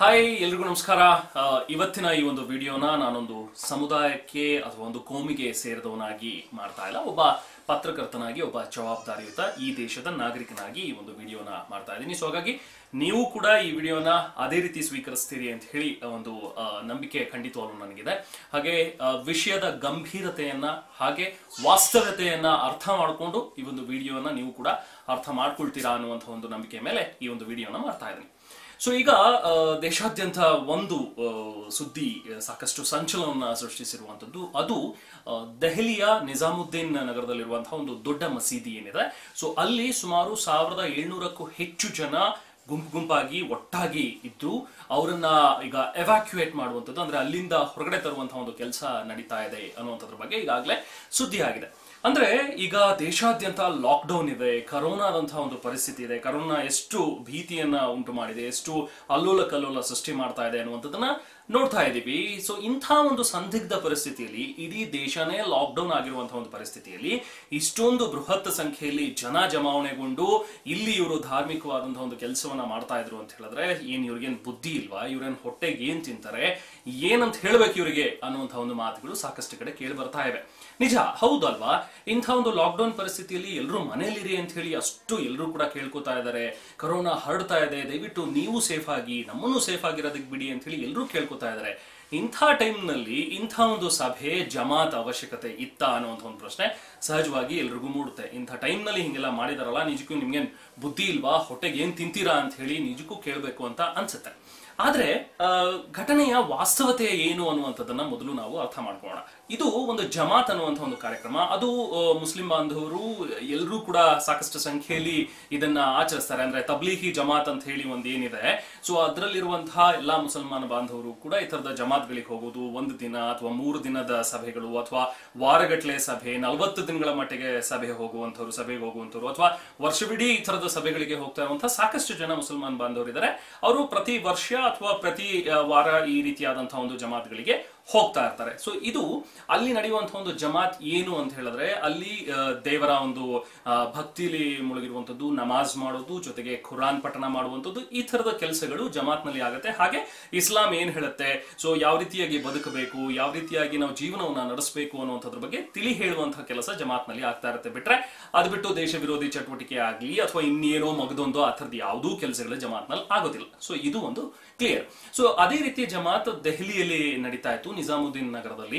hi ಎಲ್ರಿಗೂ ನಮಸ್ಕಾರ ಆ, ಇವತ್ತಿನ ಈ ಒಂದು ವಿಡಿಯೋನ ನಾನೊಂದು ಸಮುದಾಯಕ್ಕೆ ಅಥವಾ ಒಂದು ಕೋಮಿಗೆ ಸೇರಿದವನಾಗಿ ಮಾಡ್ತಾ ಇಲ್ಲ ಒಬ್ಬ ಪತ್ರಕರ್ತನಾಗಿ ಒಬ್ಬ ಜವಾಬ್ದಾರಿಯುತ ಈ ದೇಶದ ನಾಗರಿಕನಾಗಿ ಈ ಒಂದು ವಿಡಿಯೋನ ಮಾಡ್ತಾ ಇದ್ದೀನಿ ಸೊ ಹಾಗಾಗಿ ನೀವು ಕೂಡ ಈ ವಿಡಿಯೋನ ಅದೇ ರೀತಿ ಸ್ವೀಕರಿಸ್ತೀರಿ ಅಂತ ಹೇಳಿ ಒಂದು ಆ, ನಂಬಿಕೆ ಖಂಡಿತವಾಗ್ಲೂ ನನಗಿದೆ ಹಾಗೆ ಆ, ವಿಷಯದ ಗಂಭೀರತೆಯನ್ನ ಹಾಗೆ ವಾಸ್ತವತೆಯನ್ನ ಅರ್ಥ ಮಾಡಿಕೊಂಡು ಈ ಒಂದು ವಿಡಿಯೋನ ನೀವು ಕೂಡ ಅರ್ಥ ಮಾಡ್ಕೊಳ್ತೀರಾ ಅನ್ನುವಂಥ ಒಂದು ನಂಬಿಕೆ ಮೇಲೆ ಈ ಒಂದು ವಿಡಿಯೋನ ಮಾಡ್ತಾ ಇದ್ದೀನಿ ಸೊ ಈಗ ಆ, ದೇಶಾದ್ಯಂತ ಒಂದು ಆ, ಸುದ್ದಿ ಆ, ಸಾಕಷ್ಟು ಸಂಚಲನವನ್ನು ಸೃಷ್ಟಿಸಿರುವಂತದ್ದು ಅದು ಆ, ದೆಹಲಿಯ ನಿಜಾಮುದ್ದೀನ್ ನಗರದಲ್ಲಿರುವಂತಹ ಒಂದು ದೊಡ್ಡ ಮಸೀದಿ ಏನಿದೆ ಸೊ ಅಲ್ಲಿ ಸುಮಾರು ಸಾವಿರದ ಏಳ್ನೂರಕ್ಕೂ ಹೆಚ್ಚು ಜನ ಗುಂಪು ಗುಂಪಾಗಿ ಒಟ್ಟಾಗಿ ಇದ್ದು ಅವರನ್ನ ಈಗ ಎವ್ಯಾಕ್ಯುಯೇಟ್ ಮಾಡುವಂಥದ್ದು ಅಂದ್ರೆ ಅಲ್ಲಿಂದ ಹೊರಗಡೆ ತರುವಂತಹ ಒಂದು ಕೆಲಸ ನಡೀತಾ ಇದೆ ಅನ್ನುವಂಥದ್ರ ಬಗ್ಗೆ ಈಗಾಗಲೇ ಸುದ್ದಿ ಆಗಿದೆ ಅಂದ್ರೆ ಈಗ ದೇಶಾದ್ಯಂತ ಲಾಕ್ಡೌನ್ ಇದೆ ಕರೋನಾದಂತಹ ಒಂದು ಪರಿಸ್ಥಿತಿ ಇದೆ ಕರೋನಾ ಎಷ್ಟು ಭೀತಿಯನ್ನ ಉಂಟು ಮಾಡಿದೆ ಎಷ್ಟು ಅಲ್ಲೋಲ ಕಲ್ಲೋಲ ಸೃಷ್ಟಿ ಮಾಡ್ತಾ ಇದೆ ಅನ್ನುವಂಥದ್ದನ್ನ ನೋಡ್ತಾ ಇದ್ದೀವಿ ಸೊ ಇಂಥ ಒಂದು ಸಂದಿಗ್ಧ ಪರಿಸ್ಥಿತಿಯಲ್ಲಿ ಇಡೀ ದೇಶನೇ ಲಾಕ್ಡೌನ್ ಆಗಿರುವಂತಹ ಒಂದು ಪರಿಸ್ಥಿತಿಯಲ್ಲಿ ಇಷ್ಟೊಂದು ಬೃಹತ್ ಸಂಖ್ಯೆಯಲ್ಲಿ ಜನ ಜಮಾವಣೆಗೊಂಡು ಇಲ್ಲಿ ಇವರು ಧಾರ್ಮಿಕವಾದಂತಹ ಒಂದು ಕೆಲಸವನ್ನ ಮಾಡ್ತಾ ಇದ್ರು ಅಂತ ಹೇಳಿದ್ರೆ ಏನ್ ಇವ್ರಿಗೇನ್ ಬುದ್ಧಿ ಇಲ್ವಾ ಇವ್ರೇನ್ ಹೊಟ್ಟೆಗೆ ಏನ್ ತಿಂತಾರೆ ಏನಂತ ಹೇಳ್ಬೇಕು ಇವರಿಗೆ ಅನ್ನುವಂತಹ ಒಂದು ಮಾತುಗಳು ಸಾಕಷ್ಟು ಕಡೆ ಕೇಳಿ ಬರ್ತಾ ಇವೆ ನಿಜ ಹೌದಲ್ವಾ ಇಂಥ ಒಂದು ಲಾಕ್ಡೌನ್ ಪರಿಸ್ಥಿತಿಯಲ್ಲಿ ಎಲ್ಲರೂ ಮನೆಯಲ್ಲಿರಿ ಅಂತ ಹೇಳಿ ಅಷ್ಟು ಎಲ್ಲರೂ ಕೂಡ ಕೇಳ್ಕೊತಾ ಇದ್ದಾರೆ ಕರೋನಾ ಹರಡ್ತಾ ಇದೆ ದಯವಿಟ್ಟು ನೀವು ಸೇಫ್ ಆಗಿ ನಮ್ಮನ್ನು ಸೇಫ್ ಆಗಿರೋದಕ್ಕೆ ಬಿಡಿ ಅಂತ ಹೇಳಿ ಎಲ್ಲರೂ ಕೇಳ್ಕೊತಾ ಇದ್ದಾರೆ ಇಂಥ ಟೈಮ್ನಲ್ಲಿ ಇಂಥ ಒಂದು ಸಭೆ ಜಮಾತ್ ಅವಶ್ಯಕತೆ ಇತ್ತ ಅನ್ನುವಂಥ ಒಂದು ಪ್ರಶ್ನೆ ಸಹಜವಾಗಿ ಎಲ್ರಿಗೂ ಮೂಡುತ್ತೆ ಇಂಥ ಟೈಮ್ನಲ್ಲಿ ಹಿಂಗೆಲ್ಲ ಮಾಡಿದಾರಲ್ಲ ನಿಜಕ್ಕೂ ನಿಮ್ಗೇನ್ ಬುದ್ಧಿ ಇಲ್ವಾ ಹೊಟ್ಟೆಗೆ ಏನ್ ತಿಂತೀರಾ ಅಂತ ಹೇಳಿ ನಿಜಕ್ಕೂ ಕೇಳಬೇಕು ಅಂತ ಅನ್ಸುತ್ತೆ ಆದ್ರೆ ಆ, ಘಟನೆಯ ವಾಸ್ತವತೆ ಏನು ಅನ್ನುವಂಥದ್ದನ್ನ ಮೊದಲು ನಾವು ಅರ್ಥ ಮಾಡ್ಕೊಳ್ಳೋಣ ಇದು ಒಂದು ಜಮಾತ್ ಅನ್ನುವಂಥ ಒಂದು ಕಾರ್ಯಕ್ರಮ ಅದು ಆ, ಮುಸ್ಲಿಂ ಬಾಂಧವರು ಎಲ್ಲರೂ ಕೂಡ ಸಾಕಷ್ಟು ಸಂಖ್ಯೆಯಲ್ಲಿ ಇದನ್ನ ಆಚರಿಸ್ತಾರೆ ಅಂದ್ರೆ ತಬ್ಲೀಹಿ ಜಮಾತ್ ಅಂತ ಹೇಳಿ ಒಂದು ಏನಿದೆ ಸೊ ಅದರಲ್ಲಿರುವಂತಹ ಎಲ್ಲಾ ಮುಸಲ್ಮಾನ ಬಾಂಧವರು ಕೂಡ ಈ ತರದ ಜಮಾತ್ಗಳಿಗೆ ಹೋಗೋದು ಒಂದು ದಿನ ಅಥವಾ ಮೂರು ದಿನದ ಸಭೆಗಳು ಅಥವಾ ವಾರಗಟ್ಲೆ ಸಭೆ ನಲವತ್ತು ದಿನಗಳ ಮಟ್ಟಿಗೆ ಸಭೆ ಹೋಗುವಂಥವ್ರು ಸಭೆಗೆ ಹೋಗುವಂಥವ್ರು ಅಥವಾ ವರ್ಷವಿಡೀ ಈ ತರದ ಸಭೆಗಳಿಗೆ ಹೋಗ್ತಾ ಇರುವಂತಹ ಸಾಕಷ್ಟು ಜನ ಮುಸಲ್ಮಾನ್ ಬಾಂಧವರು ಇದ್ದಾರೆ ಅವರು ಪ್ರತಿ ವರ್ಷ ಅಥವಾ ಪ್ರತಿ ಆ, ವಾರ ಈ ರೀತಿಯಾದಂತಹ ಒಂದು ಜಮಾತ್ಗಳಿಗೆ ಹೋಗ್ತಾ ಇರ್ತಾರೆ ಸೊ ಇದು ಅಲ್ಲಿ ನಡೆಯುವಂತಹ ಒಂದು ಜಮಾತ್ ಏನು ಅಂತ ಹೇಳಿದ್ರೆ ಅಲ್ಲಿ ಆ, ದೇವರ ಒಂದು ಆ, ಭಕ್ತಿಲಿ ಮುಳುಗಿರುವಂತದ್ದು ನಮಾಜ್ ಮಾಡೋದು ಜೊತೆಗೆ ಖುರಾನ್ ಪಠಣ ಮಾಡುವಂಥದ್ದು ಈ ತರದ ಕೆಲಸಗಳು ಜಮಾತ್ನಲ್ಲಿ ಆಗುತ್ತೆ ಹಾಗೆ ಇಸ್ಲಾಂ ಏನ್ ಹೇಳುತ್ತೆ ಸೊ ಯಾವ ರೀತಿಯಾಗಿ ಬದುಕಬೇಕು ಯಾವ ರೀತಿಯಾಗಿ ನಾವು ಜೀವನವನ್ನ ನಡೆಸಬೇಕು ಅನ್ನುವಂಥದ್ರ ಬಗ್ಗೆ ತಿಳಿ ಹೇಳುವಂತಹ ಕೆಲಸ ಜಮಾತ್ನಲ್ಲಿ ಆಗ್ತಾ ಇರುತ್ತೆ ಬಿಟ್ರೆ ಅದು ಬಿಟ್ಟು ದೇಶ ವಿರೋಧಿ ಚಟುವಟಿಕೆ ಆಗ್ಲಿ ಅಥವಾ ಇನ್ನೇನೋ ಮಗದೊಂದು ಆ ಥರದ್ದು ಯಾವುದೂ ಕೆಲಸಗಳು ಜಮಾತ್ನಲ್ಲಿ ಆಗೋದಿಲ್ಲ ಸೊ ಇದು ಒಂದು ಕ್ಲಿಯರ್ ಸೊ ಅದೇ ರೀತಿ ಜಮಾತ್ ದೆಹಲಿಯಲ್ಲಿ ನಡೀತಾ ಇತ್ತು ನಿಜಾಮುದ್ದೀನ್ ನಗರದಲ್ಲಿ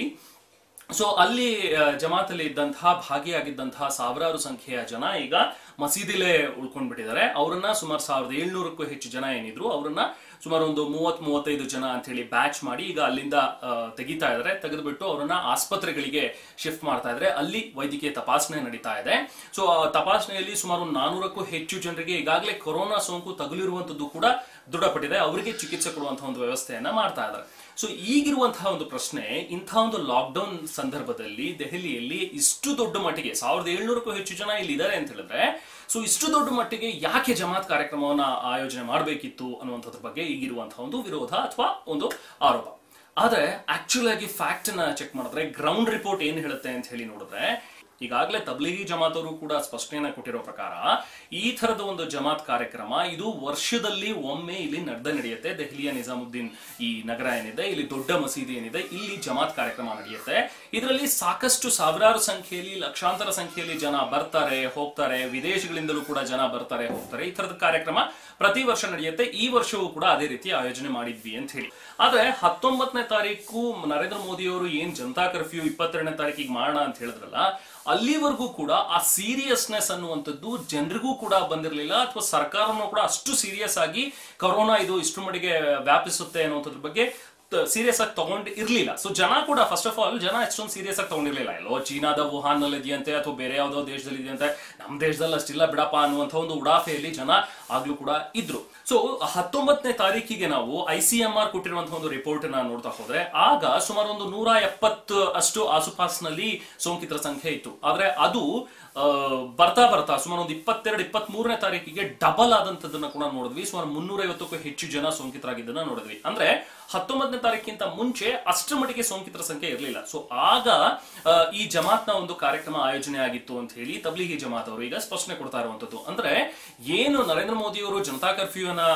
ಸೊ ಅಲ್ಲಿ ಆ, ಜಮಾತಲ್ಲಿ ಇದ್ದಂತಹ ಭಾಗಿಯಾಗಿದ್ದಂತಹ ಸಾವಿರಾರು ಸಂಖ್ಯೆಯ ಜನ ಈಗ ಮಸೀದಿಲೇ ಉಳ್ಕೊಂಡ್ಬಿಟ್ಟಿದ್ದಾರೆ ಅವರನ್ನ ಸುಮಾರು ಸಾವಿರದ ಏಳ್ನೂರಕ್ಕೂ ಹೆಚ್ಚು ಜನ ಏನಿದ್ರು ಅವರನ್ನ ಸುಮಾರು ಒಂದು ಮೂವತ್ ಮೂವತ್ತೈದು ಜನ ಅಂತ ಹೇಳಿ ಬ್ಯಾಚ್ ಮಾಡಿ ಈಗ ಅಲ್ಲಿಂದ ಆ, ತೆಗಿತಾ ಇದ್ದಾರೆ ತೆಗೆದುಬಿಟ್ಟು ಅವರನ್ನ ಆಸ್ಪತ್ರೆಗಳಿಗೆ ಶಿಫ್ಟ್ ಮಾಡ್ತಾ ಇದ್ದಾರೆ ಅಲ್ಲಿ ವೈದ್ಯಕೀಯ ತಪಾಸಣೆ ನಡೀತಾ ಇದೆ ಸೊ ಆ ತಪಾಸಣೆಯಲ್ಲಿ ಸುಮಾರು ನಾನೂರಕ್ಕೂ ಹೆಚ್ಚು ಜನರಿಗೆ ಈಗಾಗಲೇ ಕೊರೋನಾ ಸೋಂಕು ತಗುಲಿರುವಂತದ್ದು ಕೂಡ ದೃಢಪಟ್ಟಿದೆ ಅವರಿಗೆ ಚಿಕಿತ್ಸೆ ಕೊಡುವಂತಹ ಒಂದು ವ್ಯವಸ್ಥೆಯನ್ನ ಮಾಡ್ತಾ ಇದ್ದಾರೆ ಸೊ ಈಗಿರುವಂತಹ ಒಂದು ಪ್ರಶ್ನೆ ಇಂಥ ಒಂದು ಲಾಕ್ಡೌನ್ ಸಂದರ್ಭದಲ್ಲಿ ದೆಹಲಿಯಲ್ಲಿ ಇಷ್ಟು ದೊಡ್ಡ ಮಟ್ಟಿಗೆ ಸಾವಿರದ ಏಳ್ನೂರಕ್ಕೂ ಹೆಚ್ಚು ಜನ ಇಲ್ಲಿ ಇದ್ದಾರೆ ಅಂತ ಹೇಳಿದ್ರೆ ಸೊ ಇಷ್ಟು ದೊಡ್ಡ ಮಟ್ಟಿಗೆ ಯಾಕೆ ಜಮಾತ್ ಕಾರ್ಯಕ್ರಮವನ್ನ ಆಯೋಜನೆ ಮಾಡಬೇಕಿತ್ತು ಅನ್ನುವಂಥದ್ರ ಬಗ್ಗೆ ಈಗಿರುವಂತಹ ಒಂದು ವಿರೋಧ ಅಥವಾ ಒಂದು ಆರೋಪ ಆದ್ರೆ ಆಕ್ಚುಲ್ ಆಗಿ ಫ್ಯಾಕ್ಟ್ ನ ಚೆಕ್ ಮಾಡಿದ್ರೆ ಗ್ರೌಂಡ್ ರಿಪೋರ್ಟ್ ಏನ್ ಹೇಳುತ್ತೆ ಅಂತ ಹೇಳಿ ನೋಡಿದ್ರೆ ಈಗಾಗಲೇ ತಬ್ಲಿಗಿ ಜಮಾತ್ ಅವರು ಕೂಡ ಸ್ಪಷ್ಟನೆಯನ್ನ ಕೊಟ್ಟಿರೋ ಪ್ರಕಾರ ಈ ತರದ ಒಂದು ಜಮಾತ್ ಕಾರ್ಯಕ್ರಮ ಇದು ವರ್ಷದಲ್ಲಿ ಒಮ್ಮೆ ಇಲ್ಲಿ ನಡೆದ ನಡೆಯುತ್ತೆ ದೆಹಲಿಯ ನಿಜಾಮುದ್ದೀನ್ ಈ ನಗರ ಏನಿದೆ ಇಲ್ಲಿ ದೊಡ್ಡ ಮಸೀದಿ ಏನಿದೆ ಇಲ್ಲಿ ಜಮಾತ್ ಕಾರ್ಯಕ್ರಮ ನಡೆಯುತ್ತೆ ಇದರಲ್ಲಿ ಸಾಕಷ್ಟು ಸಾವಿರಾರು ಸಂಖ್ಯೆಯಲ್ಲಿ ಲಕ್ಷಾಂತರ ಸಂಖ್ಯೆಯಲ್ಲಿ ಜನ ಬರ್ತಾರೆ ಹೋಗ್ತಾರೆ ವಿದೇಶಗಳಿಂದಲೂ ಕೂಡ ಜನ ಬರ್ತಾರೆ ಹೋಗ್ತಾರೆ ಈ ತರದ ಕಾರ್ಯಕ್ರಮ ಪ್ರತಿ ವರ್ಷ ನಡೆಯುತ್ತೆ ಈ ವರ್ಷವೂ ಕೂಡ ಅದೇ ರೀತಿ ಆಯೋಜನೆ ಮಾಡಿದ್ವಿ ಅಂತ ಹೇಳಿ ಆದ್ರೆ ಹತ್ತೊಂಬತ್ತನೇ ತಾರೀಕು ನರೇಂದ್ರ ಮೋದಿ ಅವರು ಏನ್ ಜನತಾ ಕರ್ಫ್ಯೂ ಇಪ್ಪತ್ತೆರಡನೇ ತಾರೀಕಿಗೆ ಮಾಡೋಣ ಅಂತ ಹೇಳಿದ್ರಲ್ಲ ಅಲ್ಲಿವರೆಗೂ ಕೂಡ ಆ ಸೀರಿಯಸ್ನೆಸ್ ಅನ್ನುವಂಥದ್ದು ಜನರಿಗೂ ಕೂಡ ಬಂದಿರಲಿಲ್ಲ ಅಥವಾ ಸರ್ಕಾರನೂ ಕೂಡ ಅಷ್ಟು ಸೀರಿಯಸ್ ಆಗಿ ಕೊರೋನಾ ಇದು ಇಷ್ಟು ಮಟ್ಟಿಗೆ ವ್ಯಾಪಿಸುತ್ತೆ ಅನ್ನುವಂಥದ್ರ ಬಗ್ಗೆ ಸೀರಿಯಸ್ ಆಗಿ ತಗೊಂಡ್ ಇರ್ಲಿಲ್ಲ ಸೊ ಜನ ಕೂಡ ಫಸ್ಟ್ ಆಫ್ ಆಲ್ ಜನ ಎಷ್ಟೊಂದು ಸೀರಿಯಸ್ ಆಗಿ ತಗೊಂಡಿರ್ಲಿಲ್ಲ ಎಲ್ಲೋ ಚೀನಾದ ವುಹಾನ್ ನಲ್ಲಿ ಇದೆಯಂತೆ ಅಥವಾ ಬೇರೆ ಯಾವ್ದೋ ದೇಶದಲ್ಲಿ ಇದೆಯಂತೆ ನಮ್ಮ ದೇಶದಲ್ಲಿ ಅಷ್ಟಿಲ್ಲ ಬಿಡಪ್ಪ ಅನ್ನುವಂಥ ಒಂದು ಉಡಾಫೆಯಲ್ಲಿ ಜನ ಆಗ್ಲೂ ಕೂಡ ಇದ್ರು ಸೊ ಹತ್ತೊಂಬತ್ತನೇ ತಾರೀಕಿಗೆ ನಾವು ಐ ಸಿ ಎಂ ಆರ್ ಕೊಟ್ಟಿರುವಂತಹ ಒಂದು ರಿಪೋರ್ಟ್ ನ ನೋಡ್ತಾ ಹೋದ್ರೆ ಆಗ ಸುಮಾರು ಒಂದು ನೂರ ಎಪ್ಪತ್ತು ಅಷ್ಟು ಆಸುಪಾಸಿನಲ್ಲಿ ಸೋಂಕಿತರ ಸಂಖ್ಯೆ ಇತ್ತು ಆದ್ರೆ ಅದು ಆ, ಬರ್ತಾ ಬರ್ತಾ ಸುಮಾರು ಒಂದು ಇಪ್ಪತ್ತೆರಡು ಇಪ್ಪತ್ತ್ ಮೂರನೇ ತಾರೀಕಿಗೆ ಡಬಲ್ ಆದಂತದನ್ನ ಕೂಡ ನೋಡಿದ್ವಿ ಸುಮಾರು ಮುನ್ನೂರೈವತ್ತಕ್ಕೂ ಹೆಚ್ಚು ಜನ ಸೋಂಕಿತರಾಗಿದ್ದನ್ನ ನೋಡಿದ್ವಿ ಅಂದ್ರೆ ಹತ್ತೊಂಬತ್ತನೇ ತಾರೀಕಿಂತ ಮುಂಚೆ ಅಷ್ಟರ ಮಟ್ಟಿಗೆ ಸೋಂಕಿತರ ಸಂಖ್ಯೆ ಇರಲಿಲ್ಲ ಸೊ ಆಗ ಆ, ಈ ಜಮಾತ್ನ ಒಂದು ಕಾರ್ಯಕ್ರಮ ಆಯೋಜನೆ ಆಗಿತ್ತು ಅಂತ ಹೇಳಿ ತಬ್ಲಿಗಿ ಜಮಾತ್ ಅವರು ಈಗ ಸ್ಪಷ್ಟನೆ ಕೊಡ್ತಾ ಇರುವಂತದ್ದು ಅಂದ್ರೆ ಏನು ನರೇಂದ್ರ ಮೋದಿ ಅವರು ಜನತಾ ಕರ್ಫ್ಯೂನ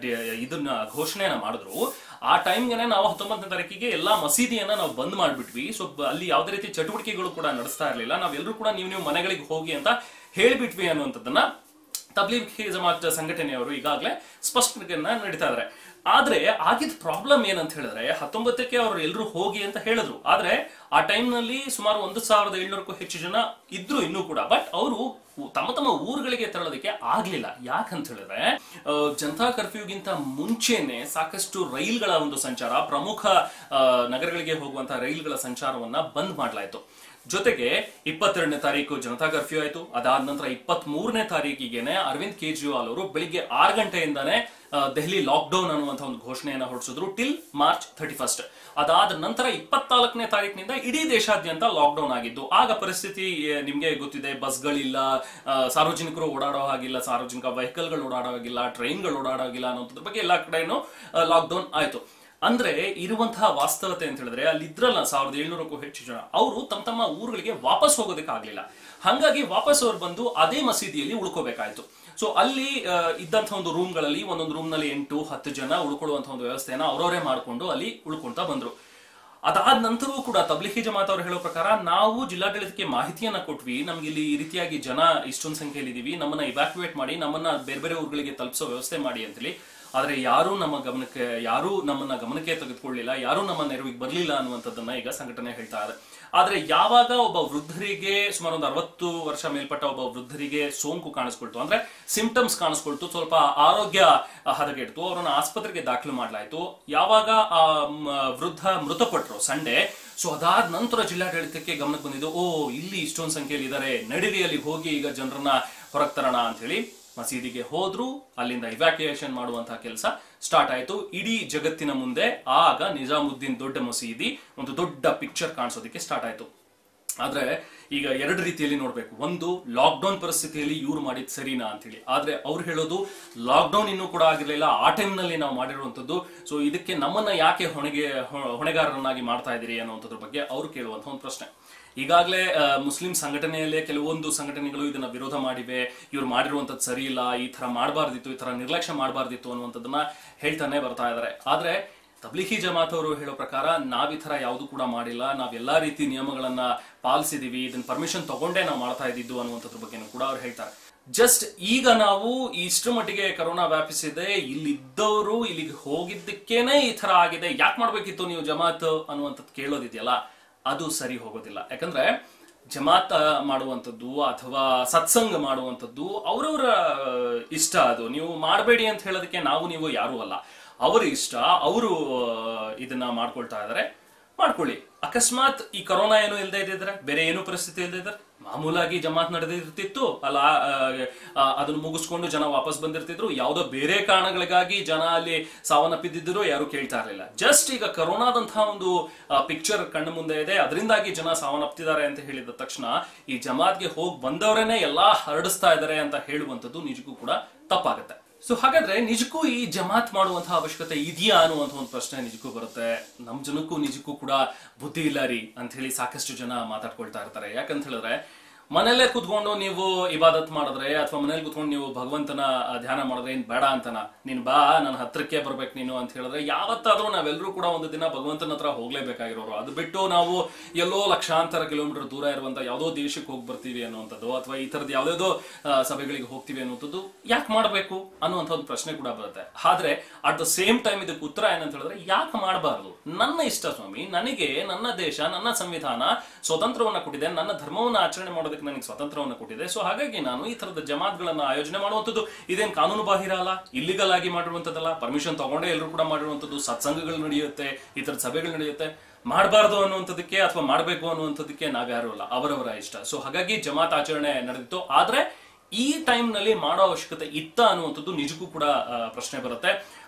ಇದನ್ನ ಘೋಷಣೆಯನ್ನ ಮಾಡಿದ್ರು ಆ ಟೈಮ್ಗೆ ನಾವು ಹತ್ತೊಂಬತ್ತನೇ ತಾರೀಕಿಗೆ ಎಲ್ಲಾ ಮಸೀದಿಯನ್ನ ನಾವು ಬಂದ್ ಮಾಡ್ಬಿಟ್ವಿ ಸೊ ಅಲ್ಲಿ ಯಾವುದೇ ರೀತಿ ಚಟುವಟಿಕೆಗಳು ಕೂಡ ನಡೆಸ್ತಾ ಇರಲಿಲ್ಲ ನಾವೆಲ್ಲರೂ ಕೂಡ ನೀವು ನೀವು ಮನೆಗಳಿಗೆ ಹೋಗಿ ಅಂತ ಹೇಳ್ಬಿಟ್ವಿ ಅನ್ನುವಂಥದ್ದನ್ನ ತಬ್ಲೀಗ್ ಜಮಾತ್ ಸಂಘಟನೆಯವರು ಈಗಾಗಲೇ ಸ್ಪಷ್ಟನೆಯನ್ನ ನಡೀತಾ ಇದಾರೆ ಆದ್ರೆ ಆಗಿದ್ದ ಪ್ರಾಬ್ಲಮ್ ಏನಂತ ಹೇಳಿದ್ರೆ ಹತ್ತೊಂಬತ್ತಕ್ಕೆ ಅವರು ಎಲ್ಲರೂ ಹೋಗಿ ಅಂತ ಹೇಳಿದ್ರು ಆದ್ರೆ ಆ time ನಲ್ಲಿ ಸುಮಾರು ಒಂದು ಸಾವಿರದ ಏಳ್ನೂರಕ್ಕೂ ಹೆಚ್ಚು ಜನ ಇದ್ರು ಇನ್ನೂ ಕೂಡ ಬಟ್ ಅವರು ತಮ್ಮ ತಮ್ಮ ಊರುಗಳಿಗೆ ತೆರಳೋದಕ್ಕೆ ಆಗ್ಲಿಲ್ಲ ಯಾಕಂತ ಹೇಳಿದ್ರೆ ಆ, ಜನತಾ ಕರ್ಫ್ಯೂಗಿಂತ ಮುಂಚೆನೆ ಸಾಕಷ್ಟು ರೈಲ್ಗಳ ಒಂದು ಸಂಚಾರ ಪ್ರಮುಖ ಆ, ನಗರಗಳಿಗೆ ಹೋಗುವಂತಹ ರೈಲ್ಗಳ ಸಂಚಾರವನ್ನ ಬಂದ್ ಮಾಡಲಾಯಿತು ಜೊತೆಗೆ ಇಪ್ಪತ್ತೆರಡನೇ ತಾರೀಕು ಜನತಾ ಕರ್ಫ್ಯೂ ಆಯ್ತು ಅದಾದ ನಂತರ ಇಪ್ಪತ್ತ್ ಮೂರನೇ ತಾರೀಕಿಗೆನೆ ಅರವಿಂದ್ ಕೇಜ್ರಿವಾಲ್ ಅವರು ಬೆಳಿಗ್ಗೆ ಆರು ಗಂಟೆಯಿಂದಾನೇ ಆ, ದೆಹಲಿ ಲಾಕ್ಡೌನ್ ಅನ್ನುವಂಥ ಒಂದು ಘೋಷಣೆಯನ್ನ ಹೊರಡಿಸಿದ್ರು ಟಿಲ್ ಮಾರ್ಚ್ ಥರ್ಟಿ ಫಸ್ಟ್ ಅದಾದ ನಂತರ ಇಪ್ಪತ್ನಾಲ್ಕನೇ ತಾರೀಕಿನಿಂದ ಇಡೀ ದೇಶಾದ್ಯಂತ ಲಾಕ್ಡೌನ್ ಆಗಿದ್ದು ಆಗ ಪರಿಸ್ಥಿತಿ ಆ, ನಿಮ್ಗೆ ಗೊತ್ತಿದೆ ಬಸ್ಗಳಿಲ್ಲ ಆ, ಸಾರ್ವಜನಿಕರು ಓಡಾಡೋ ಹಾಗಿಲ್ಲ ಸಾರ್ವಜನಿಕ ವೆಹಿಕಲ್ಗಳು ಓಡಾಡೋ ಹಾಗಿಲ್ಲ ಟ್ರೈನ್ಗಳು ಓಡಾಡೋ ಹಾಗಿಲ್ಲ ಅನ್ನೋದ್ರ ಬಗ್ಗೆ ಎಲ್ಲಾ ಕಡೆನೂ ಲಾಕ್ಡೌನ್ ಆಯ್ತು ಅಂದ್ರೆ ಇರುವಂತಹ ವಾಸ್ತವತೆ ಅಂತ ಹೇಳಿದ್ರೆ ಅಲ್ಲಿ ಇದ್ರಲ್ಲ ಸಾವಿರದ ಏಳ್ನೂರಕ್ಕೂ ಹೆಚ್ಚು ಜನ ಅವರು ತಮ್ಮ ತಮ್ಮ ಊರುಗಳಿಗೆ ವಾಪಸ್ ಹೋಗೋದಕ್ಕೆ ಆಗ್ಲಿಲ್ಲ ಹಂಗಾಗಿ ವಾಪಸ್ ಅವ್ರು ಬಂದು ಅದೇ ಮಸೀದಿಯಲ್ಲಿ ಉಳ್ಕೋಬೇಕಾಯ್ತು ಸೊ ಅಲ್ಲಿ ಆ, ಇದ್ದಂಥ ಒಂದು ರೂಮ್ಗಳಲ್ಲಿ ಒಂದೊಂದು ರೂಮ್ ನಲ್ಲಿ ಎಂಟು ಹತ್ತು ಜನ ಉಳ್ಕೊಳ್ಳುವಂತಹ ಒಂದು ವ್ಯವಸ್ಥೆಯನ್ನ ಅವರವರೇ ಮಾಡ್ಕೊಂಡು ಅಲ್ಲಿ ಉಳ್ಕೊಂತ ಬಂದ್ರು ಅದಾದ ನಂತರವೂ ಕೂಡ ತಬ್ಲಿಹಿ ಜಮಾತ್ ಅವರು ಹೇಳೋ ಪ್ರಕಾರ ನಾವು ಜಿಲ್ಲಾಡಳಿತಕ್ಕೆ ಮಾಹಿತಿಯನ್ನ ಕೊಟ್ವಿ ನಮ್ಗೆ ಇಲ್ಲಿ ಈ ರೀತಿಯಾಗಿ ಜನ ಇಷ್ಟೊಂದು ಸಂಖ್ಯೆಯಲ್ಲಿ ಇದೀವಿ ನಮ್ಮನ್ನ ಇವ್ಯಾಕ್ಯುವೇಟ್ ಮಾಡಿ ನಮ್ಮನ್ನ ಬೇರೆ ಬೇರೆ ಊರುಗಳಿಗೆ ತಲುಪಿಸೋ ವ್ಯವಸ್ಥೆ ಮಾಡಿ ಅಂತೇಳಿ ಆದ್ರೆ ಯಾರೂ ನಮ್ಮ ಗಮನಕ್ಕೆ ಯಾರೂ ನಮ್ಮನ್ನ ಗಮನಕ್ಕೆ ತೆಗೆದುಕೊಳ್ಳಿಲ್ಲ ಯಾರೂ ನಮ್ಮ ನೆರವಿಗೆ ಬರಲಿಲ್ಲ ಅನ್ನುವಂಥದ್ದನ್ನ ಈಗ ಸಂಘಟನೆ ಹೇಳ್ತಾ ಇದೆ ಆದ್ರೆ ಯಾವಾಗ ಒಬ್ಬ ವೃದ್ಧರಿಗೆ ಸುಮಾರು ಒಂದು ಅರವತ್ತು ವರ್ಷ ಮೇಲ್ಪಟ್ಟ ಒಬ್ಬ ವೃದ್ಧರಿಗೆ ಸೋಂಕು ಕಾಣಿಸ್ಕೊಳ್ತು ಅಂದ್ರೆ ಸಿಂಪ್ಟಮ್ಸ್ ಕಾಣಿಸ್ಕೊಳ್ತು ಸ್ವಲ್ಪ ಆರೋಗ್ಯ ಹದಗೆಡ್ತು ಅವರನ್ನ ಆಸ್ಪತ್ರೆಗೆ ದಾಖಲು ಮಾಡಲಾಯಿತು ಯಾವಾಗ ಆ ಮ್, ವೃದ್ಧ ಮೃತಪಟ್ಟರು ಸಂಡೆ ಸೊ ಅದಾದ ನಂತರ ಜಿಲ್ಲಾಡಳಿತಕ್ಕೆ ಗಮನಕ್ಕೆ ಬಂದಿದ್ದು ಓ ಇಲ್ಲಿ ಇಷ್ಟೊಂದು ಸಂಖ್ಯೆಯಲ್ಲಿ ಇದ್ದಾರೆ ನಡಿರಿ ಅಲ್ಲಿಗೆ ಹೋಗಿ ಈಗ ಜನರನ್ನ ಹೊರಗೆ ತರೋಣ ಅಂತ ಹೇಳಿ ಮಸೀದಿಗೆ ಹೋದ್ರು ಅಲ್ಲಿಂದ ಇವ್ಯಾಕ್ಯುಯೇಷನ್ ಮಾಡುವಂತಹ ಕೆಲಸ ಸ್ಟಾರ್ಟ್ ಆಯ್ತು ಇಡೀ ಜಗತ್ತಿನ ಮುಂದೆ ಆಗ ನಿಜಾಮುದ್ದೀನ್ ದೊಡ್ಡ ಮಸೀದಿ ಒಂದು ದೊಡ್ಡ ಪಿಕ್ಚರ್ ಕಾಣಿಸೋದಕ್ಕೆ ಸ್ಟಾರ್ಟ್ ಆಯ್ತು ಆದ್ರೆ ಈಗ ಎರಡು ರೀತಿಯಲ್ಲಿ ನೋಡ್ಬೇಕು ಒಂದು ಲಾಕ್ಡೌನ್ ಪರಿಸ್ಥಿತಿಯಲ್ಲಿ ಇವ್ರು ಮಾಡಿದ್ ಸರಿನಾ ಅಂತ ಹೇಳಿ ಆದ್ರೆ ಅವ್ರು ಹೇಳೋದು ಲಾಕ್ಡೌನ್ ಇನ್ನೂ ಕೂಡ ಆಗಿರ್ಲಿಲ್ಲ ಆ time ನಲ್ಲಿ ನಾವು ಮಾಡಿರುವಂತದ್ದು ಸೊ ಇದಕ್ಕೆ ನಮ್ಮನ್ನ ಯಾಕೆ ಹೊಣೆಗೆ ಹೊ- ಹೊಣೆಗಾರರನ್ನಾಗಿ ಮಾಡ್ತಾ ಇದ್ದೀರಿ ಅನ್ನುವಂಥದ್ರ ಬಗ್ಗೆ ಅವ್ರು ಕೇಳುವಂತ ಒಂದು ಪ್ರಶ್ನೆ ಈಗಾಗಲೇ ಮುಸ್ಲಿಂ ಸಂಘಟನೆಯಲ್ಲೇ ಕೆಲವೊಂದು ಸಂಘಟನೆಗಳು ಇದನ್ನ ವಿರೋಧ ಮಾಡಿವೆ ಇವ್ರು ಮಾಡಿರುವಂತದ್ದು ಸರಿ ಇಲ್ಲ ಈ ತರ ಮಾಡಬಾರ್ದಿತ್ತು ಈ ತರ ನಿರ್ಲಕ್ಷ್ಯ ಮಾಡಬಾರ್ದಿತ್ತು ಅನ್ನುವಂಥದ್ದನ್ನ ಹೇಳ್ತಾನೆ ಬರ್ತಾ ಇದ್ದಾರೆ ಆದ್ರೆ ತಬ್ಲಿಹಿ ಜಮಾತ್ ಅವರು ಹೇಳೋ ಪ್ರಕಾರ ನಾವ್ ಈ ತರ ಯಾವುದು ಕೂಡ ಮಾಡಿಲ್ಲ ನಾವ್ ಎಲ್ಲಾ ರೀತಿ ನಿಯಮಗಳನ್ನ ಪಾಲಿಸಿದೀವಿ ಇದನ್ನ ಪರ್ಮಿಷನ್ ತಗೊಂಡೇ ನಾವು ಮಾಡ್ತಾ ಇದ್ದಿದ್ದು ಅನ್ನುವಂಥದ್ರ ಬಗ್ಗೆನೂ ಕೂಡ ಅವ್ರು ಹೇಳ್ತಾರೆ ಜಸ್ಟ್ ಈಗ ನಾವು ಇಷ್ಟರ ಮಟ್ಟಿಗೆ ಕರೋನಾ ವ್ಯಾಪಿಸಿದೆ ಇಲ್ಲಿದ್ದವರು ಇಲ್ಲಿಗೆ ಹೋಗಿದ್ದಕ್ಕೇನೆ ಈ ತರ ಆಗಿದೆ ಯಾಕೆ ಮಾಡ್ಬೇಕಿತ್ತು ನೀವು ಜಮಾತ್ ಅನ್ನುವಂಥದ್ದು ಕೇಳೋದಿದೆಯಲ್ಲ ಅದು ಸರಿ ಹೋಗೋದಿಲ್ಲ ಯಾಕಂದ್ರೆ ಜಮಾತ್ ಮಾಡುವಂಥದ್ದು ಅಥವಾ ಸತ್ಸಂಗ ಮಾಡುವಂಥದ್ದು ಅವರವರ ಇಷ್ಟ ಅದು ನೀವು ಮಾಡಬೇಡಿ ಅಂತ ಹೇಳೋದಕ್ಕೆ ನಾವು ನೀವು ಯಾರೂ ಅಲ್ಲ ಅವರ ಇಷ್ಟ ಅವರು ಇದನ್ನ ಮಾಡ್ಕೊಳ್ತಾ ಇದ್ದಾರೆ ಮಾಡ್ಕೊಳ್ಳಿ ಅಕಸ್ಮಾತ್ ಈ ಕರೋನಾ ಏನು ಇಲ್ಲದೆ ಇದ್ದಿದ್ರೆ ಬೇರೆ ಏನು ಪರಿಸ್ಥಿತಿ ಇಲ್ಲದೆ ಇದ್ರೆ ಮಾಮೂಲಾಗಿ ಜಮಾತ್ ನಡೆದಿರ್ತಿತ್ತು ಅಲ್ಲ ಆ, ಆ, ಅದನ್ನು ಮುಗಿಸ್ಕೊಂಡು ಜನ ವಾಪಸ್ ಬಂದಿರ್ತಿದ್ರು ಯಾವುದೋ ಬೇರೆ ಕಾರಣಗಳಿಗಾಗಿ ಜನ ಅಲ್ಲಿ ಸಾವನ್ನಪ್ಪಿದ್ದಿದ್ರು ಯಾರು ಕೇಳ್ತಾ ಇರಲಿಲ್ಲ ಜಸ್ಟ್ ಈಗ ಕರೋನಾದಂತಹ ಒಂದು ಪಿಕ್ಚರ್ ಕಣ್ಣು ಮುಂದೆ ಇದೆ ಅದರಿಂದಾಗಿ ಜನ ಸಾವನ್ನಪ್ತಿದ್ದಾರೆ ಅಂತ ಹೇಳಿದ ತಕ್ಷಣ ಈ ಜಮಾತ್ಗೆ ಹೋಗಿ ಬಂದವರೇನೆ ಎಲ್ಲಾ ಹರಡಿಸ್ತಾ ಇದ್ದಾರೆ ಅಂತ ಹೇಳುವಂಥದ್ದು ನಿಜಕ್ಕೂ ಕೂಡ ತಪ್ಪಾಗುತ್ತೆ ಸೊ ಹಾಗಾದ್ರೆ ನಿಜಕ್ಕೂ ಈ ಜಮಾತ್ ಮಾಡುವಂತಹ ಅವಶ್ಯಕತೆ ಇದೆಯಾ ಅನ್ನುವಂಥ ಒಂದು ಪ್ರಶ್ನೆ ನಿಜಕ್ಕೂ ಬರುತ್ತೆ ನಮ್ ಜನಕ್ಕೂ ನಿಜಕ್ಕೂ ಕೂಡ ಬುದ್ಧಿ ಇಲ್ಲ ರೀ ಅಂತ ಹೇಳಿ ಸಾಕಷ್ಟು ಜನ ಮಾತಾಡ್ಕೊಳ್ತಾ ಇರ್ತಾರೆ ಯಾಕಂತ ಹೇಳಿದ್ರೆ ಮನೆಯಲ್ಲೇ ಕುತ್ಕೊಂಡು ನೀವು ಇಬಾದತ್ ಮಾಡಿದ್ರೆ ಅಥವಾ ಮನೇಲಿ ಕುತ್ಕೊಂಡು ನೀವು ಭಗವಂತನ ಆ, ಧ್ಯಾನ ಮಾಡಿದ್ರೆ ಏನ್ ಬೇಡ ಅಂತನ ನೀನ್ ಬಾ ನನ್ನ ಹತ್ರಕ್ಕೆ ಬರ್ಬೇಕು ನೀನು ಅಂತ ಹೇಳಿದ್ರೆ ಯಾವತ್ತಾದ್ರೂ ನಾವೆಲ್ಲರೂ ಕೂಡ ಒಂದು ದಿನ ಭಗವಂತನ ಹತ್ರ ಹೋಗ್ಲೇಬೇಕಾಗಿರೋರು ಅದು ಬಿಟ್ಟು ನಾವು ಎಲ್ಲೋ ಲಕ್ಷಾಂತರ ಕಿಲೋಮೀಟರ್ ದೂರ ಇರುವಂತ ಯಾವುದೋ ದೇಶಕ್ಕೆ ಹೋಗಿ ಬರ್ತೀವಿ ಅನ್ನುವಂಥದ್ದು ಅಥವಾ ಈ ತರದ ಯಾವ್ದಾವುದೋ ಆ, ಸಭೆಗಳಿಗೆ ಹೋಗ್ತೀವಿ ಅನ್ನುವಂಥದ್ದು ಯಾಕೆ ಮಾಡಬೇಕು ಅನ್ನುವಂಥ ಒಂದು ಪ್ರಶ್ನೆ ಕೂಡ ಬರುತ್ತೆ ಆದ್ರೆ ಅಟ್ ದ ಸೇಮ್ ಟೈಮ್ ಇದಕ್ಕೆ ಉತ್ತರ ಏನಂತ ಹೇಳಿದ್ರೆ ಯಾಕೆ ಮಾಡಬಾರದು ನನ್ನ ಇಷ್ಟ ಸ್ವಾಮಿ ನನಗೆ ನನ್ನ ದೇಶ ನನ್ನ ಸಂವಿಧಾನ ಸ್ವತಂತ್ರವನ್ನ ಕೊಟ್ಟಿದೆ ನನ್ನ ಧರ್ಮವನ್ನ ಆಚರಣೆ ಮಾಡೋದಕ್ಕೆ ನನಗೆ ಸ್ವತಂತ್ರವನ್ನ ಕೊಟ್ಟಿದೆ ಸೊ ಹಾಗಾಗಿ ನಾನು ಈ ತರದ ಜಮಾತ್ಗಳನ್ನ ಆಯೋಜನೆ ಮಾಡುವಂಥದ್ದು ಇದೇನ್ ಕಾನೂನು ಬಾಹಿರ ಅಲ್ಲ ಇಲ್ಲಿಗಲ್ ಆಗಿ ಮಾಡಿರುವಂಥದ್ದಲ್ಲ ಪರ್ಮಿಷನ್ ತಗೊಂಡೇ ಎಲ್ಲರೂ ಕೂಡ ಮಾಡಿರುವಂಥದ್ದು ಸತ್ಸಂಗಗಳು ನಡೆಯುತ್ತೆ ಈ ತರದ ಸಭೆಗಳು ನಡೆಯುತ್ತೆ ಮಾಡಬಾರ್ದು ಅನ್ನುವಂಥದ್ದಕ್ಕೆ ಅಥವಾ ಮಾಡಬೇಕು ಅನ್ನುವಂಥದ್ದಕ್ಕೆ ನಾವ್ಯಾರು ಅಲ್ಲ ಅವರವರ ಇಷ್ಟ ಸೊ ಹಾಗಾಗಿ ಜಮಾತ್ ಆಚರಣೆ ನಡೆದಿತ್ತು ಆದ್ರೆ ಈ ಟೈಮ್ ನಲ್ಲಿ ಮಾಡೋ ಅವಶ್ಯಕತೆ ಇತ್ತ ಅನ್ನುವಂಥದ್ದು ನಿಜಕ್ಕೂ ಕೂಡ ಆ, ಪ್ರಶ್ನೆ ಬರುತ್ತೆ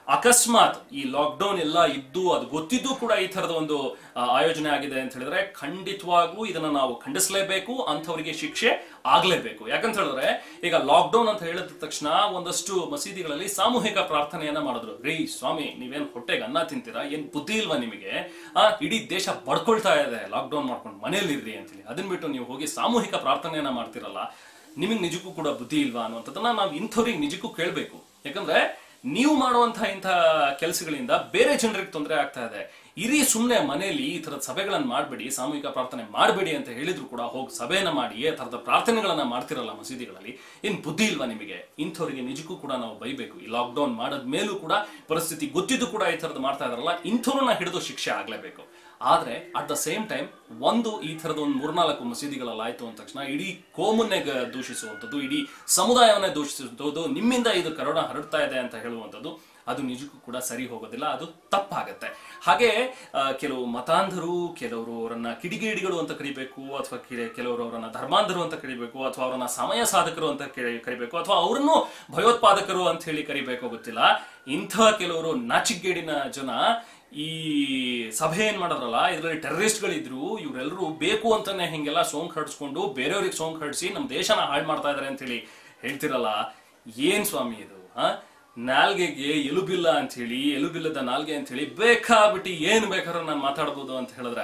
ಅಕಸ್ಮಾತ್ ಈ ಲಾಕ್ಡೌನ್ ಎಲ್ಲ ಇದ್ದು ಅದು ಗೊತ್ತಿದ್ದು ಕೂಡ ಈ ತರದ ಒಂದು ಆ, ಆಯೋಜನೆ ಆಗಿದೆ ಅಂತ ಹೇಳಿದ್ರೆ ಖಂಡಿತವಾಗ್ಲೂ ಇದನ್ನ ನಾವು ಖಂಡಿಸಲೇಬೇಕು ಅಂಥವರಿಗೆ ಶಿಕ್ಷೆ ಆಗ್ಲೇಬೇಕು ಯಾಕಂತ ಹೇಳಿದ್ರೆ ಈಗ ಲಾಕ್ಡೌನ್ ಅಂತ ಹೇಳಿದ ತಕ್ಷಣ ಒಂದಷ್ಟು ಮಸೀದಿಗಳಲ್ಲಿ ಸಾಮೂಹಿಕ ಪ್ರಾರ್ಥನೆಯನ್ನ ಮಾಡಿದ್ರು ರೀ ಸ್ವಾಮಿ ನೀವೇನ್ ಹೊಟ್ಟೆಗೆ ಅನ್ನ ತಿಂತೀರಾ ಏನ್ ಬುದ್ಧಿ ಇಲ್ವಾ ನಿಮಗೆ ಆ ಇಡೀ ದೇಶ ಬಡ್ಕೊಳ್ತಾ ಇದೆ ಲಾಕ್ಡೌನ್ ಮಾಡ್ಕೊಂಡು ಮನೇಲಿ ಇರ್ರಿ ಅಂತೇಳಿ ಅದನ್ನ ಬಿಟ್ಟು ನೀವು ಹೋಗಿ ಸಾಮೂಹಿಕ ಪ್ರಾರ್ಥನೆಯನ್ನ ಮಾಡ್ತಿರಲ್ಲ ನಿಮಗೆ ನಿಜಕ್ಕೂ ಕೂಡ ಬುದ್ಧಿ ಇಲ್ವಾ ಅನ್ನುವಂಥದ್ದನ್ನ ನಾವು ಇಂಥವ್ರಿಗೆ ನಿಜಕ್ಕೂ ಕೇಳಬೇಕು ಯಾಕಂದ್ರೆ ನೀವು ಮಾಡುವಂತಹ ಇಂಥ ಕೆಲಸಗಳಿಂದ ಬೇರೆ ಜನರಿಗೆ ತೊಂದರೆ ಆಗ್ತಾ ಇದೆ ಇರಿ ಸುಮ್ಮನೆ ಮನೆಯಲ್ಲಿ ಈ ತರದ ಸಭೆಗಳನ್ನ ಮಾಡಬೇಡಿ ಸಾಮೂಹಿಕ ಪ್ರಾರ್ಥನೆ ಮಾಡಬೇಡಿ ಅಂತ ಹೇಳಿದ್ರು ಕೂಡ ಹೋಗಿ ಸಭೆಯನ್ನ ಮಾಡಿ ಈ ತರದ ಪ್ರಾರ್ಥನೆಗಳನ್ನ ಮಾಡ್ತಿರಲ್ಲ ಮಸೀದಿಗಳಲ್ಲಿ ಏನ್ ಬುದ್ಧಿ ಇಲ್ವಾ ನಿಮಗೆ ಇಂಥವರಿಗೆ ನಿಜಕ್ಕೂ ಕೂಡ ನಾವು ಬೈಬೇಕು ಈ ಲಾಕ್ಡೌನ್ ಮಾಡದ ಮೇಲೂ ಕೂಡ ಪರಿಸ್ಥಿತಿ ಗೊತ್ತಿದ್ದು ಕೂಡ ಈ ತರದ್ ಮಾಡ್ತಾ ಇದಾರಲ್ಲ ಇಂಥವ್ರನ್ನ ಹಿಡಿದು ಶಿಕ್ಷೆ ಆಗ್ಲೇಬೇಕು ಆದ್ರೆ ಅಟ್ ದ ಸೇಮ್ ಟೈಮ್ ಒಂದು ಈ ತರದ ಒಂದು ಮೂರ್ನಾಲ್ಕು ಮಸೀದಿಗಳಲ್ಲಿ ಆಯ್ತು ಅಂದ ತಕ್ಷಣ ಇಡೀ ಕೋಮನ್ನೇ ಗ- ದೂಷಿಸುವಂಥದ್ದು ಇಡೀ ಸಮುದಾಯವನ್ನೇ ದೂಷಿಸುವಂಥದ್ದು ನಿಮ್ಮಿಂದ ಇದು ಕರೋನಾ ಹರಡ್ತಾ ಇದೆ ಅಂತ ಹೇಳುವಂಥದ್ದು ಅದು ನಿಜಕ್ಕೂ ಕೂಡ ಸರಿ ಹೋಗೋದಿಲ್ಲ ಅದು ತಪ್ಪಾಗತ್ತೆ ಹಾಗೆ ಆ, ಕೆಲವು ಮತಾಂಧರು ಕೆಲವರು ಅವರನ್ನ ಕಿಡಿಗೇಡಿಗಳು ಅಂತ ಕರಿಬೇಕು ಅಥವಾ ಕಿಡೆ- ಕೆಲವರು ಅವರನ್ನ ಧರ್ಮಾಂಧರು ಅಂತ ಕರಿಬೇಕು ಅಥವಾ ಅವರನ್ನ ಸಮಯ ಸಾಧಕರು ಅಂತ ಕರಿ- ಕರಿಬೇಕು ಅಥವಾ ಅವರನ್ನು ಭಯೋತ್ಪಾದಕರು ಅಂತ ಹೇಳಿ ಕರಿಬೇಕು ಗೊತ್ತಿಲ್ಲ ಇಂಥ ಕೆಲವರು ನಾಚಿಗೇಡಿನ ಜನ ಈ ಸಭೆ ಏನ್ ಮಾಡಿದ್ರಲ್ಲ ಇದರಲ್ಲಿ ಟೆರರಿಸ್ಟ್ಗಳಿದ್ರು ಇವರೆಲ್ಲರೂ ಬೇಕು ಅಂತಾನೆ ಹಿಂಗೆಲ್ಲ ಸೋಂಕು ಹರಡಿಸ್ಕೊಂಡು ಬೇರೆಯವ್ರಿಗೆ ಸೋಂಕು ಹರಡಿಸಿ ನಮ್ಮ ದೇಶನ ಹಾಳು ಮಾಡ್ತಾ ಇದಾರೆ ಅಂತ ಹೇಳಿ ಹೇಳ್ತಿರಲ್ಲ ಏನ್ ಸ್ವಾಮಿ ಇದು ಆ ನಾಲ್ಗೆಗೆ ಎಲುಬಿಲ್ಲ ಅಂತ ಹೇಳಿ ಎಲುಬಿಲ್ಲದ ನಾಲ್ಗೆ ಅಂತ ಹೇಳಿ ಬೇಕಾಬಿಟ್ಟು ಏನ್ ಬೇಕಾದ್ರೂ ನಾನು ಮಾತಾಡ್ಬೋದು ಅಂತ ಹೇಳಿದ್ರೆ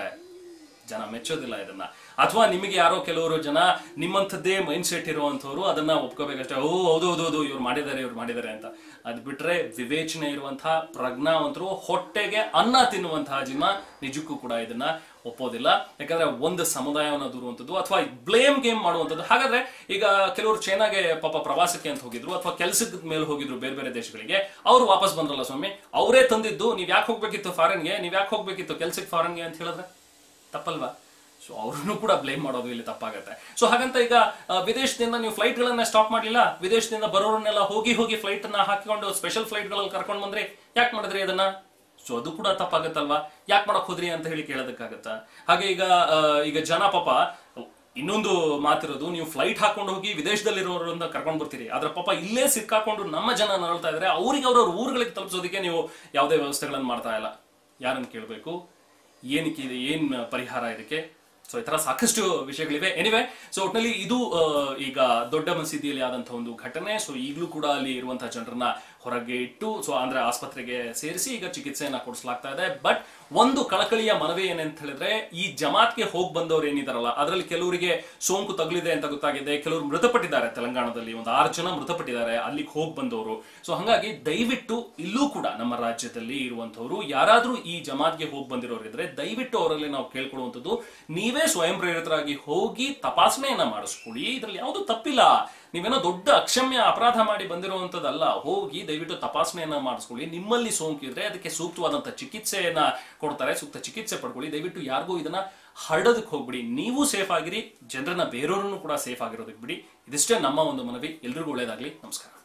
ಜನ ಮೆಚ್ಚೋದಿಲ್ಲ ಇದನ್ನ ಅಥವಾ ನಿಮಗೆ ಯಾರೋ ಕೆಲವರು ಜನ ನಿಮ್ಮಂಥದ್ದೇ ಮೈಂಡ್ ಸೆಟ್ ಇರುವಂಥವ್ರು ಅದನ್ನ ಒಪ್ಕೋಬೇಕಷ್ಟೇ ಓ ಹೌದು ಹೌದು ಹೌದು ಇವ್ರು ಮಾಡಿದ್ದಾರೆ ಇವ್ರು ಮಾಡಿದ್ದಾರೆ ಅಂತ ಅದ್ ಬಿಟ್ರೆ ವಿವೇಚನೆ ಇರುವಂತಹ ಪ್ರಜ್ಞಾವಂತರು ಹೊಟ್ಟೆಗೆ ಅನ್ನ ತಿನ್ನುವಂತಹ ಜನ ನಿಜಕ್ಕೂ ಕೂಡ ಇದನ್ನ ಒಪ್ಪೋದಿಲ್ಲ ಯಾಕಂದ್ರೆ ಒಂದು ಸಮುದಾಯವನ್ನು ದೂರುವಂಥದ್ದು ಅಥವಾ ಬ್ಲೇಮ್ ಗೇಮ್ ಮಾಡುವಂಥದ್ದು ಹಾಗಾದ್ರೆ ಈಗ ಕೆಲವರು ಚೈನಾಗೆ ಪಾಪ ಪ್ರವಾಸಕ್ಕೆ ಅಂತ ಹೋಗಿದ್ರು ಅಥವಾ ಕೆಲಸದ ಮೇಲೆ ಹೋಗಿದ್ರು ಬೇರೆ ಬೇರೆ ದೇಶಗಳಿಗೆ ಅವ್ರು ವಾಪಸ್ ಬಂದ್ರಲ್ಲ ಸ್ವಾಮಿ ಅವರೇ ತಂದಿದ್ದು ನೀವ್ ಯಾಕೆ ಹೋಗ್ಬೇಕಿತ್ತು ಫಾರಿನ್ಗೆ ನೀವ್ ಯಾಕೆ ಹೋಗ್ಬೇಕಿತ್ತು ಕೆಲ್ಸಕ್ಕೆ ಫಾರಿನ್ಗೆ ಅಂತ ಹೇಳಿದ್ರೆ ತಪ್ಪಲ್ವಾ ಸೊ ಅವ್ರನ್ನು ಕೂಡ ಬ್ಲೇಮ್ ಮಾಡೋದು ಇಲ್ಲಿ ತಪ್ಪಾಗತ್ತೆ ಸೊ ಹಾಗಂತ ಈಗ ಆ, ವಿದೇಶದಿಂದ ನೀವು ಫ್ಲೈಟ್ ಗಳನ್ನ ಸ್ಟಾಪ್ ಮಾಡಲಿಲ್ಲ ವಿದೇಶದಿಂದ ಬರೋರನ್ನೆಲ್ಲ ಹೋಗಿ ಹೋಗಿ ಫ್ಲೈಟ್ ಅನ್ನ ಹಾಕಿಕೊಂಡು ಸ್ಪೆಷಲ್ ಫ್ಲೈಟ್ ಗಳಲ್ಲಿ ಕರ್ಕೊಂಡು ಬಂದ್ರಿ ಯಾಕೆ ಮಾಡಿದ್ರಿ ಅದನ್ನ ಸೊ ಅದು ಕೂಡ ತಪ್ಪಾಗತ್ತಲ್ವಾ ಯಾಕೆ ಮಾಡಕ್ ಹೋದ್ರಿ ಅಂತ ಹೇಳಿ ಕೇಳೋದಕ್ಕಾಗತ್ತಾ ಹಾಗೆ ಈಗ ಆ, ಈಗ ಜನ ಪಾಪ ಇನ್ನೊಂದು ಮಾತಿರೋದು ನೀವು ಫ್ಲೈಟ್ ಹಾಕೊಂಡು ಹೋಗಿ ವಿದೇಶದಲ್ಲಿರೋರನ್ನ ಕರ್ಕೊಂಡು ಬರ್ತೀರಿ ಆದ್ರೆ ಪಾಪ ಇಲ್ಲೇ ಸಿಕ್ಕಾಕೊಂಡು ನಮ್ಮ ಜನ ನರಳ್ತಾ ಇದ್ರೆ ಅವ್ರಿಗೆ ಅವ್ರವ್ರ ಊರುಗಳಿಗೆ ತಲುಪಿಸೋದಕ್ಕೆ ನೀವು ಯಾವುದೇ ವ್ಯವಸ್ಥೆಗಳನ್ನು ಮಾಡ್ತಾ ಇಲ್ಲ ಯಾರನ್ನು ಕೇಳಬೇಕು ಏನಕ್ಕೆ ಇದೆ ಏನ್ ಪರಿಹಾರ ಇದಕ್ಕೆ ಸೊ ಈ ತರ ಸಾಕಷ್ಟು ವಿಷಯಗಳಿವೆ ಎನಿವೆ ಸೊ ಒಟ್ಟಿನಲ್ಲಿ ಇದು ಆ, ಈಗ ದೊಡ್ಡ ಮಸೀದಿಯಲ್ಲಿ ಆದಂತಹ ಒಂದು ಘಟನೆ ಸೊ ಈಗಲೂ ಕೂಡ ಅಲ್ಲಿ ಇರುವಂತಹ ಜನರನ್ನ ಹೊರಗೆ ಇಟ್ಟು ಸೊ ಅಂದ್ರೆ ಆಸ್ಪತ್ರೆಗೆ ಸೇರಿಸಿ ಈಗ ಚಿಕಿತ್ಸೆಯನ್ನ ಕೊಡಿಸಲಾಗ್ತಾ ಇದೆ ಬಟ್ ಒಂದು ಕಳಕಳಿಯ ಮನವಿ ಏನಂತ ಹೇಳಿದ್ರೆ ಈ ಜಮಾತ್ಗೆ ಹೋಗ್ ಬಂದವರು ಏನಿದಾರಲ್ಲ ಅದರಲ್ಲಿ ಕೆಲವರಿಗೆ ಸೋಂಕು ತಗುಲಿದೆ ಅಂತ ಗೊತ್ತಾಗಿದೆ ಕೆಲವರು ಮೃತಪಟ್ಟಿದ್ದಾರೆ ತೆಲಂಗಾಣದಲ್ಲಿ ಒಂದು ಆರು ಜನ ಮೃತಪಟ್ಟಿದ್ದಾರೆ ಅಲ್ಲಿಗೆ ಹೋಗ್ ಬಂದವರು ಸೊ ಹಂಗಾಗಿ ದಯವಿಟ್ಟು ಇಲ್ಲೂ ಕೂಡ ನಮ್ಮ ರಾಜ್ಯದಲ್ಲಿ ಇರುವಂತವರು ಯಾರಾದ್ರೂ ಈ ಜಮಾತ್ಗೆ ಹೋಗಿ ಬಂದಿರೋರು ಇದ್ರೆ ದಯವಿಟ್ಟು ಅವರಲ್ಲಿ ನಾವು ಕೇಳ್ಕೊಳ್ಳುವಂಥದ್ದು ನೀವೇ ಸ್ವಯಂ ಪ್ರೇರಿತರಾಗಿ ಹೋಗಿ ತಪಾಸಣೆಯನ್ನ ಮಾಡಿಸ್ಕೊಳ್ಳಿ ಇದ್ರಲ್ಲಿ ಯಾವುದು ತಪ್ಪಿಲ್ಲ ನೀವೇನೋ ದೊಡ್ಡ ಅಕ್ಷಮ್ಯ ಅಪರಾಧ ಮಾಡಿ ಬಂದಿರುವಂತದ್ದಲ್ಲ ಹೋಗಿ ದಯವಿಟ್ಟು ತಪಾಸಣೆಯನ್ನ ಮಾಡಿಸ್ಕೊಳ್ಳಿ ನಿಮ್ಮಲ್ಲಿ ಸೋಂಕಿದ್ರೆ ಅದಕ್ಕೆ ಸೂಕ್ತವಾದಂತ ಚಿಕಿತ್ಸೆಯನ್ನ ಕೊಡ್ತಾರೆ ಸೂಕ್ತ ಚಿಕಿತ್ಸೆ ಪಡ್ಕೊಳ್ಳಿ ದಯವಿಟ್ಟು ಯಾರಿಗೂ ಇದನ್ನ ಹರಡೋದಕ್ಕೆ ಹೋಗ್ಬಿಡಿ ನೀವು ಸೇಫ್ ಆಗಿರಿ ಜನರನ್ನ ಬೇರೆಯವ್ರನ್ನು ಕೂಡ ಸೇಫ್ ಆಗಿರೋದಕ್ಕೆ ಬಿಡಿ ಇದಿಷ್ಟೇ ನಮ್ಮ ಒಂದು ಮನವಿ ಎಲ್ರಿಗೂ ಒಳ್ಳೇದಾಗ್ಲಿ ನಮಸ್ಕಾರ